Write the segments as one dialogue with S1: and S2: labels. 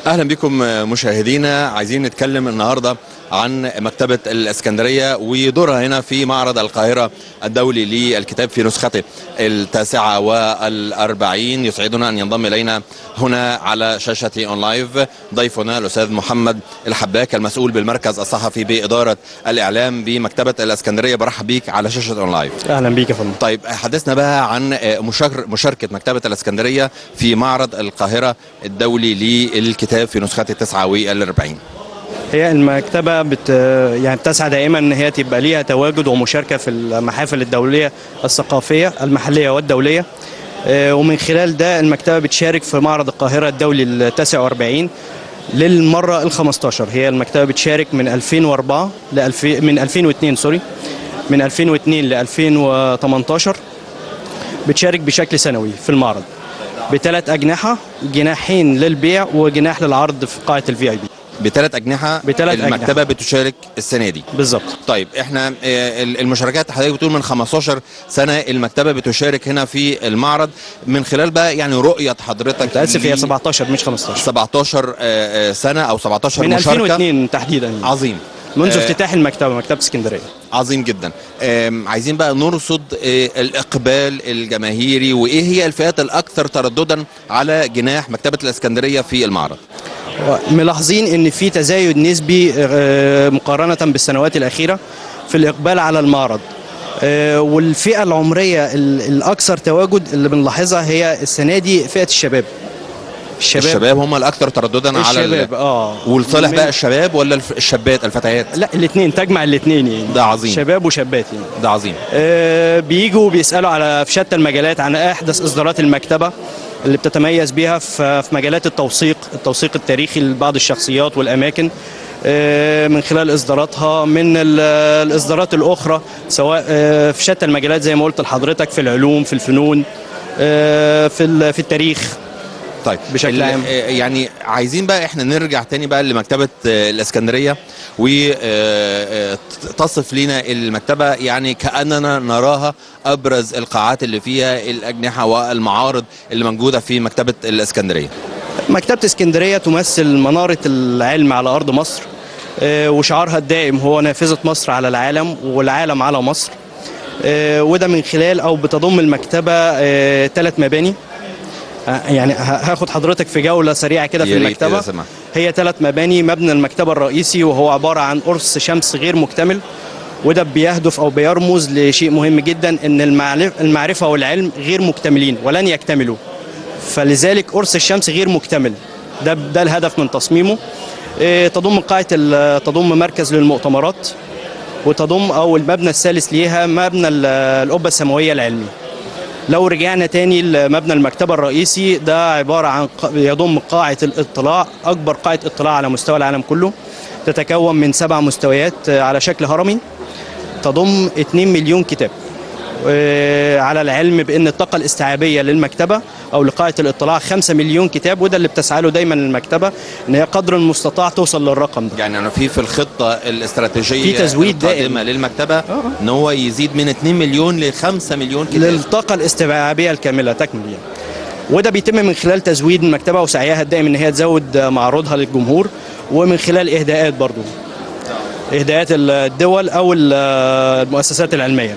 S1: اهلا بكم مشاهدينا عايزين نتكلم النهارده عن مكتبة الإسكندرية ودورها هنا في معرض القاهرة الدولي للكتاب في نسخته التاسعة والأربعين يسعدنا أن ينضم إلينا هنا على شاشة أون لايف ضيفنا الأستاذ محمد الحباك المسؤول بالمركز الصحفي بإدارة الإعلام بمكتبة الإسكندرية برحب بيك على شاشة أون لايف
S2: اهلا بيك يا فندم
S1: طيب حدثنا بقى عن مشار- مشاركة مكتبة الإسكندرية في معرض القاهرة الدولي للكتاب في نسخته التاسعة والأربعين
S2: هي المكتبه بت يعني بتسعى دائما ان هي تبقى ليها تواجد ومشاركه في المحافل الدوليه الثقافيه المحليه والدوليه آه، ومن خلال ده المكتبه بتشارك في معرض القاهره الدولي التاسع واربعين للمره ال 15 هي المكتبه بتشارك من 2004 ل 2000 من 2002 سوري من 2002 ل 2018 بتشارك بشكل سنوي في المعرض بثلاث اجنحه جناحين للبيع وجناح للعرض في قاعه الفي اي بي
S1: بثلاث أجنحة
S2: بثلاث
S1: المكتبة
S2: أجنحة.
S1: بتشارك السنة دي
S2: بالظبط
S1: طيب احنا آه، المشاركات حضرتك بتقول من 15 سنة المكتبة بتشارك هنا في المعرض من خلال بقى يعني رؤية حضرتك
S2: متاسف هي
S1: ل
S2: 17 مش 15
S1: 17 آه، آه، سنة أو 17
S2: من
S1: مشاركة
S2: 2002 تحديدا
S1: عظيم
S2: منذ
S1: آه،
S2: افتتاح المكتبه مكتبه اسكندريه
S1: عظيم جدا آم، عايزين بقى نرصد آه، الإقبال الجماهيري وإيه هي الفئات الأكثر ترددا على جناح مكتبة الإسكندرية في المعرض
S2: ملاحظين ان في تزايد نسبي آه، مقارنه بالسنوات الاخيره في الاقبال على المعرض آه، والفئه العمريه ال- الاكثر تواجد اللي بنلاحظها هي السنه دي فئه الشباب الشباب
S1: الشباب هم الأكثر ترددا على ال-
S2: الشباب اه
S1: ولصالح
S2: من-
S1: بقى الشباب ولا الف- الشابات الفتيات
S2: لا الاثنين تجمع الاثنين يعني
S1: ده عظيم.
S2: شباب وشابات يعني
S1: ده عظيم
S2: آه، بيجوا بيسالوا على في شتى المجالات عن احدث اصدارات المكتبه اللي بتتميز بيها في في مجالات التوثيق التوثيق التاريخي لبعض الشخصيات والاماكن آه، من خلال اصداراتها من ال- الاصدارات الاخرى سواء آه، في شتى المجالات زي ما قلت لحضرتك في العلوم في الفنون آه، في ال- في التاريخ
S1: طيب
S2: بشكل
S1: ال-
S2: عام.
S1: آه، يعني عايزين بقى احنا نرجع تاني بقى لمكتبة آه، الإسكندرية وتصف لنا المكتبة يعني كأننا نراها أبرز القاعات اللي فيها الأجنحة والمعارض اللي موجودة في مكتبة الإسكندرية
S2: مكتبة اسكندرية تمثل منارة العلم على أرض مصر آه، وشعارها الدائم هو نافذة مصر على العالم والعالم على مصر آه، وده من خلال أو بتضم المكتبة ثلاث مباني آه، يعني ه- هاخد حضرتك في جولة سريعة كده في
S1: يا ريت
S2: المكتبة
S1: إذا سمحت.
S2: هي ثلاث مباني مبنى المكتبة الرئيسي وهو عبارة عن قرص شمس غير مكتمل وده بيهدف او بيرمز لشيء مهم جدا ان المعرف- المعرفه والعلم غير مكتملين ولن يكتملوا فلذلك قرص الشمس غير مكتمل ده ده الهدف من تصميمه إيه، تضم قاعه ال- تضم مركز للمؤتمرات وتضم او المبنى الثالث ليها مبنى ال- القبه السماويه العلمي لو رجعنا تاني لمبنى المكتبه الرئيسي ده عباره عن ق- يضم قاعه الاطلاع اكبر قاعه اطلاع على مستوى العالم كله تتكون من سبع مستويات آه، على شكل هرمي تضم 2 مليون كتاب آه، على العلم بان الطاقه الاستيعابيه للمكتبه او لقاعه الاطلاع 5 مليون كتاب وده اللي بتسعى له دايما المكتبه ان هي قدر المستطاع توصل للرقم ده
S1: يعني أنا في في الخطة الاستراتيجية
S2: في تزويد
S1: القادمة للمكتبة إن هو يزيد من 2 مليون ل 5 مليون كتاب
S2: للطاقه الاستيعابيه الكامله تكمل يعني وده بيتم من خلال تزويد المكتبه وسعيها الدائم ان هي تزود معروضها للجمهور ومن خلال اهداءات برضو اهداءات الدول او ال- المؤسسات العلميه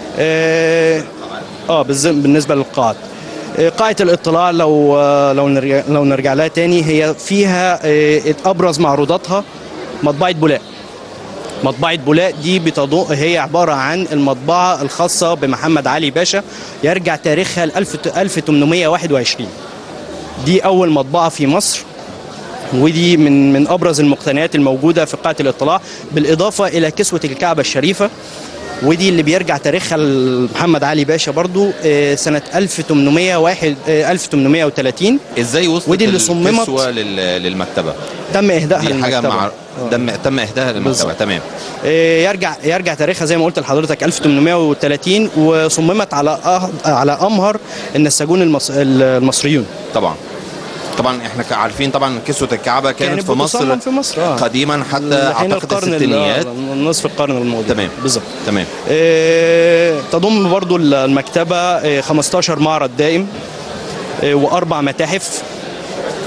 S2: اه آه، بالز- بالنسبه للقاعات آه، قاعة الاطلاع لو آه، لو نرجع لو نرجع لها تاني هي فيها آه، ابرز معروضاتها مطبعة بولاق مطبعة بولاق دي بتضو هي عبارة عن المطبعة الخاصة بمحمد علي باشا يرجع تاريخها ل 1821 دي أول مطبعة في مصر ودي من من ابرز المقتنيات الموجوده في قاعه الاطلاع بالاضافه الى كسوه الكعبه الشريفه ودي اللي بيرجع تاريخها لمحمد علي باشا برضو آه، سنه 1801 آه، 1830
S1: ازاي وصلت
S2: ودي اللي صممت-
S1: الكسوة لل- للمكتبة
S2: تم اهدائها
S1: دي حاجة
S2: للمكتبة.
S1: مع دم تم إهداها للمكتبة
S2: بالظبط.
S1: تمام
S2: آه، يرجع يرجع تاريخها زي ما قلت لحضرتك 1830 وصممت على أه- على امهر النساجون المص... المصريون
S1: طبعا طبعا احنا ك- عارفين طبعا كسوة الكعبة كانت,
S2: كانت
S1: في مصر
S2: بتصمم في مصر، آه.
S1: قديما حتى
S2: لحين
S1: اعتقد
S2: القرن ال-
S1: الستينيات
S2: آه، نصف القرن الماضي
S1: تمام.
S2: بالظبط
S1: تمام
S2: آه، تضم برضو المكتبة آه، 15 معرض دائم آه، وأربع متاحف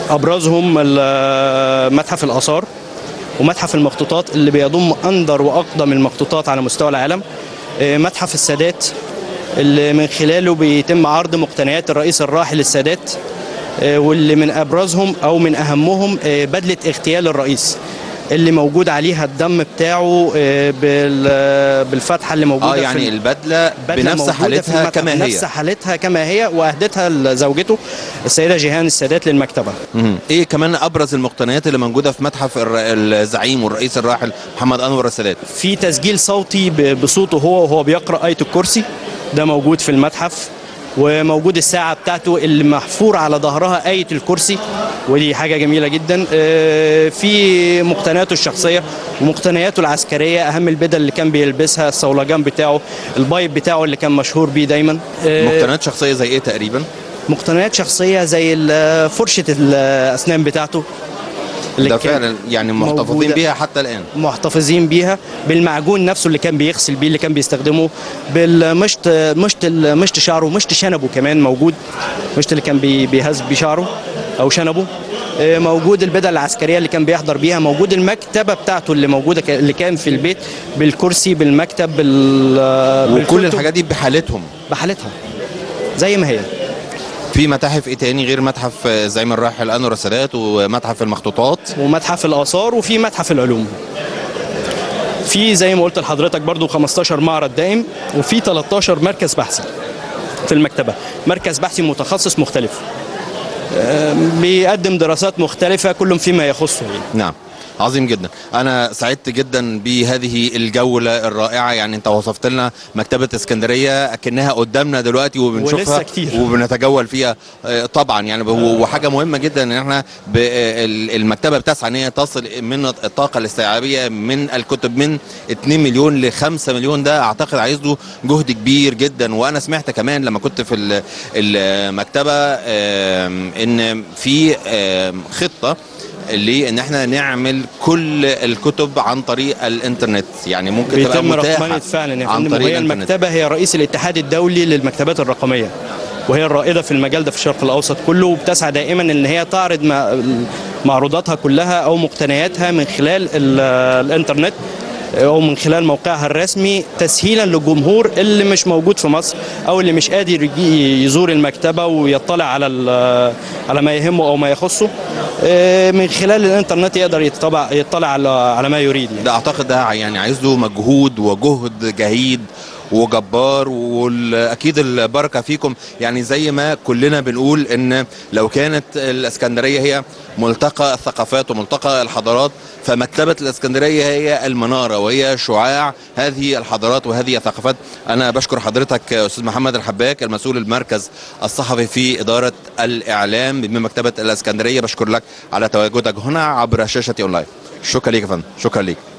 S2: ابرزهم ال- متحف الاثار ومتحف المخطوطات اللي بيضم اندر واقدم المخطوطات على مستوى العالم آه، متحف السادات اللي من خلاله بيتم عرض مقتنيات الرئيس الراحل السادات آه، واللي من ابرزهم او من اهمهم آه، بدله اغتيال الرئيس اللي موجود عليها الدم بتاعه آه، بال- بالفتحه اللي موجوده
S1: اه
S2: في
S1: يعني
S2: ال-
S1: البدله
S2: بدلة
S1: بنفس
S2: موجودة في
S1: حالتها
S2: المتحف،
S1: كما هي
S2: نفس حالتها كما هي واهدتها لزوجته السيده جيهان السادات للمكتبه
S1: مهم. ايه كمان ابرز المقتنيات اللي موجوده في متحف الر- الزعيم والرئيس الراحل محمد انور السادات
S2: في تسجيل صوتي ب- بصوته هو وهو بيقرا ايه الكرسي ده موجود في المتحف وموجود الساعة بتاعته اللي محفور على ظهرها آية الكرسي ودي حاجة جميلة جدا آه، في مقتنياته الشخصية ومقتنياته العسكرية أهم البدل اللي كان بيلبسها الصولجان بتاعه البايب بتاعه اللي كان مشهور بيه دايما آه،
S1: مقتنيات شخصيه زي ايه تقريبا
S2: مقتنيات شخصية زي ال- فرشة الأسنان بتاعته اللي
S1: ده
S2: كان
S1: فعلا يعني محتفظين
S2: موجودة.
S1: بيها حتى الان
S2: محتفظين بيها بالمعجون نفسه اللي كان بيغسل بيه اللي كان بيستخدمه بالمشط مشط مشط شعره مشط شنبه كمان موجود مشط اللي كان بي- بيهز بيه شعره او شنبه آه، موجود البدل العسكريه اللي كان بيحضر بيها موجود المكتبه بتاعته اللي موجوده ك- اللي كان في البيت بالكرسي بالمكتب بال
S1: وكل
S2: بالكتب،
S1: الحاجات دي بحالتهم
S2: بحالتها زي ما هي
S1: في متاحف ايه تاني غير متحف الزعيم الراحل انور السادات ومتحف المخطوطات
S2: ومتحف الاثار وفي متحف العلوم في زي ما قلت لحضرتك برضو 15 معرض دائم وفي 13 مركز بحثي في المكتبه مركز بحثي متخصص مختلف آم، بيقدم دراسات مختلفه كل فيما يخصه يعني.
S1: نعم عظيم جدا انا سعدت جدا بهذه الجوله الرائعه يعني انت وصفت لنا مكتبه اسكندريه اكنها قدامنا دلوقتي وبنشوفها
S2: ولسه كتير.
S1: وبنتجول فيها آه، طبعا يعني و- وحاجه مهمه جدا ان احنا ب- ال- المكتبه بتسعى ان هي تصل من الطاقه الاستيعابيه من الكتب من 2 مليون ل 5 مليون ده اعتقد عايز له جهد كبير جدا وانا سمعت كمان لما كنت في ال- المكتبه آم، ان في آم، خطه لان احنا نعمل كل الكتب عن طريق الانترنت يعني ممكن تبقى
S2: بيتم
S1: متاحه
S2: رقمنه فعلا يا
S1: عن
S2: فندم
S1: طريق
S2: وهي
S1: الانترنت
S2: المكتبه هي رئيس الاتحاد الدولي للمكتبات الرقميه وهي الرائده في المجال ده في الشرق الاوسط كله وبتسعى دائما ان هي تعرض مع- معروضاتها كلها او مقتنياتها من خلال ال- الانترنت او من خلال موقعها الرسمي تسهيلا للجمهور اللي مش موجود في مصر او اللي مش قادر يجي يزور المكتبه ويطلع على ال- على ما يهمه او ما يخصه آه، من خلال الانترنت يقدر يطلع يطلع على على ما يريد يعني.
S1: ده اعتقد ده يعني عايز له مجهود وجهد جهيد وجبار واكيد البركه فيكم يعني زي ما كلنا بنقول ان لو كانت الاسكندريه هي ملتقى الثقافات وملتقى الحضارات فمكتبه الاسكندريه هي المناره وهي شعاع هذه الحضارات وهذه الثقافات انا بشكر حضرتك استاذ محمد الحباك المسؤول المركز الصحفي في اداره الاعلام بمكتبه الاسكندريه بشكر لك على تواجدك هنا عبر شاشه اونلاين شكرا ليك يا فندم شكرا ليك